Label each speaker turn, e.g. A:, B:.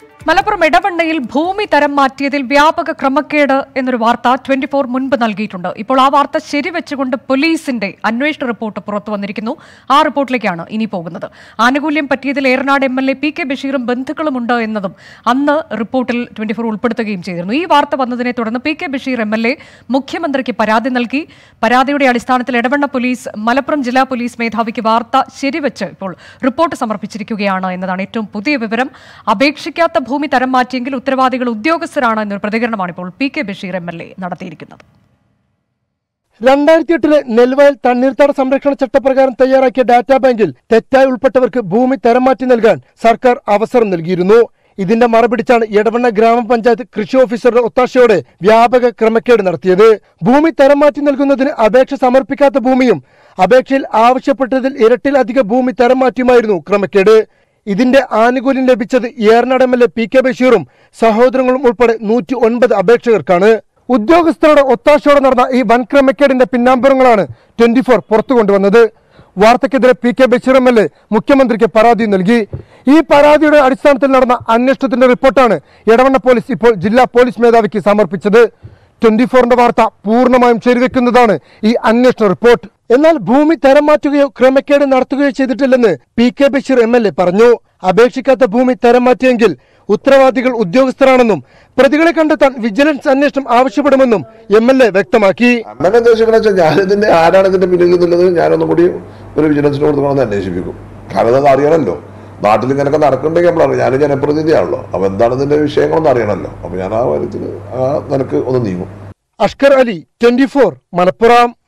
A: മലപ്പുറം ഇടവണ്ണയിൽ ഭൂമി തരം മാറ്റിയതിൽ വ്യാപക ക്രമക്കേട് എന്നൊരു വാർത്ത ട്വന്റി ഫോർ മുൻപ് നൽകിയിട്ടുണ്ട് ഇപ്പോൾ ആ വാർത്ത ശരിവെച്ചുകൊണ്ട് പോലീസിന്റെ അന്വേഷണ റിപ്പോർട്ട് പുറത്തു വന്നിരിക്കുന്നു ആ റിപ്പോർട്ടിലേക്കാണ് ഇനി പോകുന്നത് ആനുകൂല്യം പറ്റിയതിൽ Eranad M L A P K ബഷീറും ബന്ധുക്കളുമുണ്ട് എന്നതും അന്ന് റിപ്പോർട്ടിൽ ട്വന്റി ഫോർ ഉൾപ്പെടുത്തുകയും ചെയ്തിരുന്നു ഈ വാർത്ത വന്നതിനെ തുടർന്ന് P K Basheer M L A മുഖ്യമന്ത്രിക്ക് പരാതി നൽകി പരാതിയുടെ അടിസ്ഥാനത്തിൽ ഇടവണ്ണ പോലീസ് മലപ്പുറം ജില്ലാ പോലീസ് മേധാവിക്ക് വാർത്ത ശരിവെച്ച് ഇപ്പോൾ റിപ്പോർട്ട് സമർപ്പിച്ചിരിക്കുകയാണ് എന്നതാണ് ഏറ്റവും പുതിയ വിവരം അപേക്ഷിക്കാത്ത ഭൂമി തരം മാറ്റിയെങ്കിൽ ഉത്തരവാദികൾ ഉദ്യോഗസ്ഥരാണ് എന്നൊരു പ്രതികരണമാണ് ഇപ്പോൾ P K Basheer M L A നടത്തിയിരിക്കുന്നത്
B: രണ്ടായിരത്തി എട്ടിലെ നെൽവയൽ തണ്ണീർത്തട സംരക്ഷണ ചട്ടപ്രകാരം തയ്യാറാക്കിയ ഡാറ്റാ ബാങ്കിൽ തെറ്റായി ഉൾപ്പെട്ടവർക്ക് ഭൂമി തരം മാറ്റി നൽകാൻ സർക്കാർ അവസരം നൽകിയിരുന്നു ഇതിന്റെ മറപിടിച്ചാണ് എടവണ്ണ ഗ്രാമപഞ്ചായത്ത് കൃഷി ഓഫീസറുടെ ഒത്താശയോടെ വ്യാപക ക്രമക്കേട് നടത്തിയത് ഭൂമി തരം മാറ്റി നൽകുന്നതിന് അപേക്ഷ സമർപ്പിക്കാത്ത ഭൂമിയും അപേക്ഷയിൽ ആവശ്യപ്പെട്ടതിൽ ഇരട്ടിലധികം ഭൂമി തരം മാറ്റിയുമായിരുന്നു ക്രമക്കേട് ഇതിന്റെ ആനുകൂല്യം ലഭിച്ചത് Eranad M L A P K ബഷീറും സഹോദരങ്ങളും ഉൾപ്പെടെ നൂറ്റി ഒൻപത് അപേക്ഷകർക്കാണ് ഉദ്യോഗസ്ഥരുടെ ഒത്താശയോടെ നടന്ന ഈ വൻ ക്രമക്കേടിന്റെ പിന്നാമ്പുറങ്ങളാണ് ട്വന്റി ഫോർ പുറത്തു കൊണ്ടുവന്നത് വാർത്തക്കെതിരെ P K Basheer M L A മുഖ്യമന്ത്രിക്ക് പരാതി നൽകി ഈ പരാതിയുടെ അടിസ്ഥാനത്തിൽ നടന്ന അന്വേഷണത്തിന്റെ റിപ്പോർട്ടാണ് എടവണ്ണ പോലീസ് ഇപ്പോൾ ജില്ലാ പോലീസ് മേധാവിക്ക് സമർപ്പിച്ചത് ട്വന്റി ഫോറിന്റെ വാർത്ത പൂർണ്ണമായും ശരിവെക്കുന്നതാണ് ഈ അന്വേഷണ റിപ്പോർട്ട് എന്നാൽ ഭൂമി തരം മാറ്റുകയോ ക്രമക്കേട് നടത്തുകയോ ചെയ്തിട്ടില്ലെന്ന് P K Basheer M L A പറഞ്ഞു അപേക്ഷിക്കാത്ത ഭൂമി തരം മാറ്റിയെങ്കിൽ ഉത്തരവാദികൾ ഉദ്യോഗസ്ഥരാണെന്നും പ്രതികളെ കണ്ടെത്താൻ വിജിലൻസ് അന്വേഷണം ആവശ്യപ്പെടുമെന്നും എം എൽ എ വ്യക്തമാക്കി
C: അങ്ങനെ ഉദ്ദേശിക്കണ വെച്ചാൽ ഞാനിതിന്റെ ആരാണ് ഇതിന്റെ പിന്നിൽ എന്നുള്ളത് ഞാനൊന്നും കൂടി ഒരു വിജിലൻസിന് കൊടുക്കണമെന്ന് അന്വേഷിപ്പിക്കും കാരണം അത് അറിയണമല്ലോ നാട്ടിൽ ഇങ്ങനെയൊക്കെ നടക്കുന്നുണ്ടെങ്കിൽ നമ്മളറിയാം ഞാൻ ജനപ്രതിനിധിയാണല്ലോ അപ്പൊ എന്താണ് ഇതിന്റെ വിഷയങ്ങളൊന്നും അറിയണമല്ലോ അപ്പൊ ഞാൻ ആ കാര്യത്തിൽ ആ നിനക്ക് ഒന്ന് നീങ്ങും
B: അഷ്കർ അലി ട്വന്റി ഫോർ മലപ്പുറം